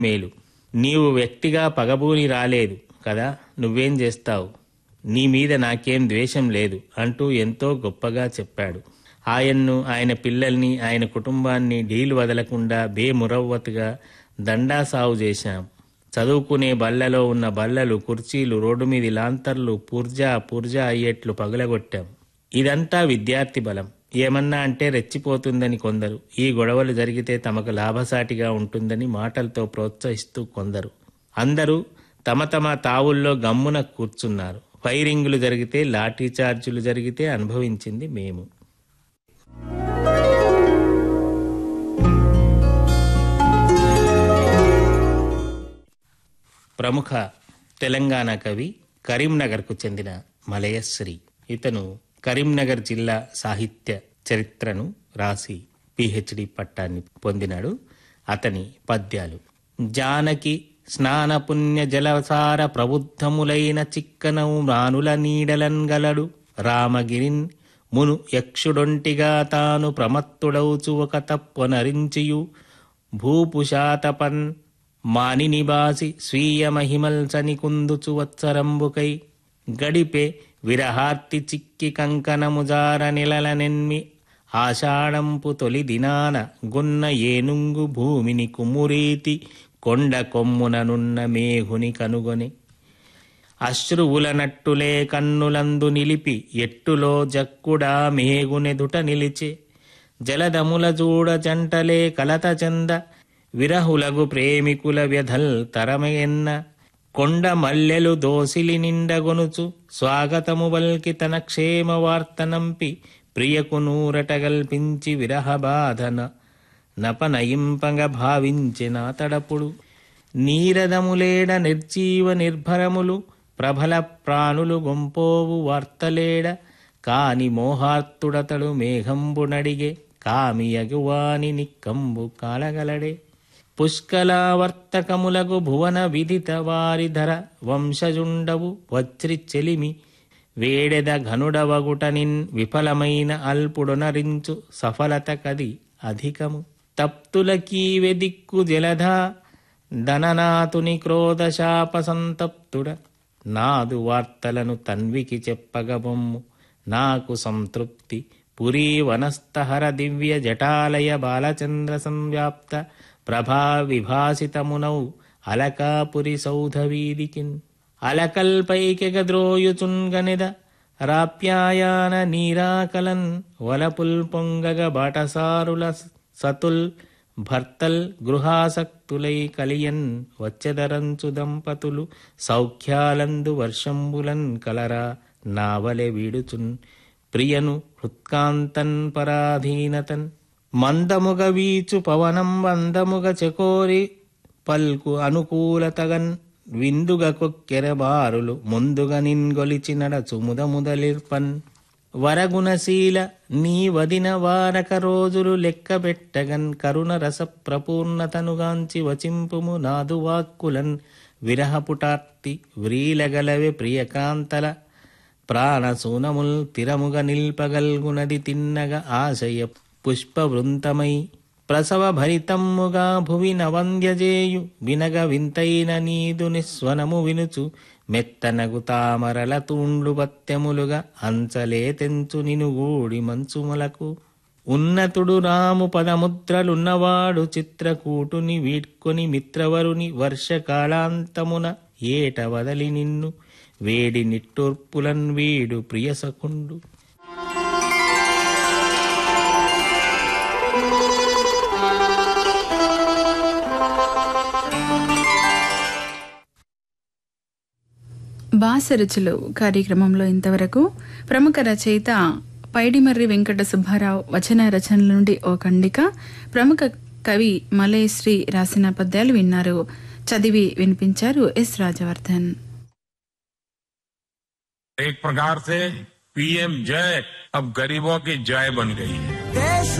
మేలు నీవు వ్యక్తిగా పగబూని రాలేదు కదా నువ్వేం చేస్తావు నీ మీద నాకేం ద్వేషం లేదు అంటూ ఎంతో గొప్పగా చెప్పాడు ఆయన్ను ఆయన పిల్లల్ని ఆయన కుటుంబాన్ని డీలు వదలకుండా బేమురవ్వతుగా దండా సాగు చేశాం చదువుకునే బల్లలో ఉన్న బల్లలు కుర్చీలు రోడ్డు మీది లాంతర్లు పూర్జా పూర్జా అయ్యేట్లు పగులగొట్టాం ఇదంతా విద్యార్థి బలం ఏమన్నా అంటే రెచ్చిపోతుందని కొందరు ఈ గొడవలు జరిగితే తమకు లాభసాటిగా ఉంటుందని మాటలతో ప్రోత్సహిస్తూ కొందరు అందరూ తమ తమ తావుల్లో గమ్మున కూర్చున్నారు ఫైరింగులు జరిగితే లాఠీ చార్జులు జరిగితే అనుభవించింది మేము ప్రముఖ తెలంగాణ కవి కరీంనగర్కు చెందిన మలయశ్రీ ఇతను కరీంనగర్ జిల్లా సాహిత్య చరిత్రను రాసి పిహెచ్డి పట్టాన్ని పొందినాడు అతని పద్యాలు జానకి స్నాన పుణ్య జలసార ప్రబుద్ధములైన చిక్కనవు రానుల నీడలన్ గలడు రామగిరిన్ మును యక్షుడొంటిగా తాను ప్రమత్తుడౌచు ఒక తప్పనరించియు భూపుషాతపన్ మాని నిబాసి స్వీయ మహిమల్సని కుందుచు వత్సరంబుకై గడిపే విరహార్తి చిక్కి కంకణముజార నిలలనెన్మి ఆషాఢంపు తొలి దినాన గున్న ఏనుంగు భూమిని కుమ్మురీతి కొండ కొమ్ముననున్న మేఘుని కనుగొని అశ్రువులనట్టులే కన్నులందు నిలిపి ఎట్టులో జక్కుడా మేఘునెదుట నిలిచే జలదముల జూడ జంటలే కలత చంద విరహులగు ప్రేమికుల వ్యధల్ తరమయెన్న కొండ మల్లెలు దోసిలి నిండగొనుచు స్వాగతము వల్కి తన క్షేమ వార్తనంపి ప్రియకు నూరటగల్పించి విరహ బాధన నపనయింపగ భావించిన తడపుడు నీరదములేడ నిర్జీవ నిర్భరములు ప్రబల ప్రాణులు గొంపోవు వార్తలేడ కాని మోహార్తుడతడు మేఘంబునడిగే కామియగువాని నిక్కంబు కాలగలడే పుష్కలావర్తకములగు భువన విదిత వారిధర వంశజుండవు వజ్రి చెలిమి వేడెద ఘనుడవగుటనిన్ విఫలమైన అల్పుడొనరించు సఫలత కది అధికము తప్తులకీవె దిక్కు జలధ ధననాతుని క్రోధశాప సంతప్తుడ నాదు వార్తలను తన్వికి చెప్పగబొమ్ము నాకు సంతృప్తి పురీ వనస్థహర దివ్య జటాలయ బాలచంద్ర సంవ్యాప్త ప్రభా విభాసితమునౌ అలకాపురి సౌధవీదికిన్ అలకల్పైకెగద్రోయుచున్గనిద రాప్యాయాన నీరాకలన్ వలపుల్ పొంగగ బాటసారుల సతుల్ భర్తల్ గృహాసక్తులై కలియన్ వచ్చెదరంచు దంపతులు సౌఖ్యాలందు వర్షంబులన్ కలరా నావలె వీడుచున్ ప్రియను హృత్కాంతన్ పరాధీనతన్ మందముగ వీచు పవనం వందముగ చెకోరి పల్కు అనుకూలతగన్ విందుగ కొక్కెర బారులు ముందుగ నిన్గొలిచి నడచు ముదముదలిర్పన్ వరగుణశీల నీ వదిన వారక రోజులు లెక్క పెట్టగన్ కరుణ రస ప్రపూర్ణతనుగాంచి వచింపుము నాదు వాక్కులన్ విరహపుటార్తి వ్రీలగలవె ప్రియకాంతల ప్రాణసూనముల్ తిరముగ నిల్పగల్గునది తిన్నగ ఆశయ పుష్పవృంతమై ప్రసవ భరితమ్ముగా భువి నవంద్యజేయు వినగ వింతైన నీదు నిస్వనము వినుచు మెత్తనగు తామరల తూండ్లు పత్తెములుగా అంచలే తెంచు నినుగూడి మంచుములకు ఉన్నతుడు రాము పదముద్రలున్నవాడు చిత్రకూటుని వీడ్కొని మిత్రవరుని వర్షకాలాంతమున ఏట వదలి నిన్ను వేడి నిట్టూర్పులన్ వీడు ప్రియసకుండు బాసరుచులు కార్యక్రమంలో ఇంతవరకు ప్రముఖ రచయిత పైడిమర్రి వెంకట సుబ్బారావు వచన రచనల నుండి ఓ ఖండిక ప్రముఖ కవి మలయశ్రీ రాసిన పద్యాలు విన్నారు చదివి వినిపించారు ఎస్ రాజవర్ధన్ एक प्रकार से पीएम जय अब गरीबों की जय बन गई है देश